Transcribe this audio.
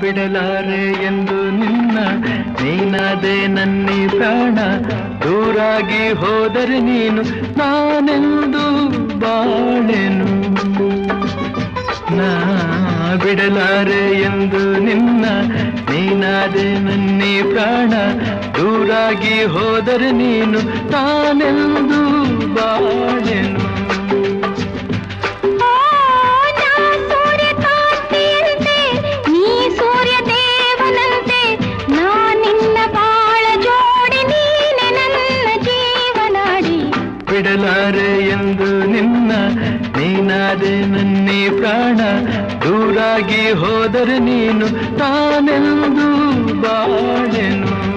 ಬಿಡಲಾರೆ ಎಂದು ನಿನ್ನ ನೀನಾದೆ ನನ್ನಿ ಪ್ರಾಣ ದೂರಾಗಿ ಹೋದರೆ ನೀನು ನಾನೆಂದು ಬಾಳೆನು ನಾ ಬಿಡಲಾರೆ ಎಂದು ನಿನ್ನ ನೀನಾದೆ ನನ್ನಿ ಪ್ರಾಣ ದೂರಾಗಿ ಹೋದರೆ ನೀನು ನಾನೆಂದು ಬಾಳೆನು ಓ ನಾ ಸೂರ್ಯಕಾಂತಿಯಂತೆ ನೀ ಸೂರ್ಯ ದೇವನಂತೆ ನಾ ನಿನ್ನ ಬಾಳ ಜೋಡಿ ನೀನೆ ನನ್ನ ಜೀವನಾಡಿ ಬಿಡಲಾರೆ ಎಂದು ನಿನ್ನ ನೀನಾದೆ ನನ್ನಿ ಪ್ರಾಣ ದೂರಾಗಿ ಹೋದರೆ ನೀನು ನಾನೆಂದು ಬಾಳೆನು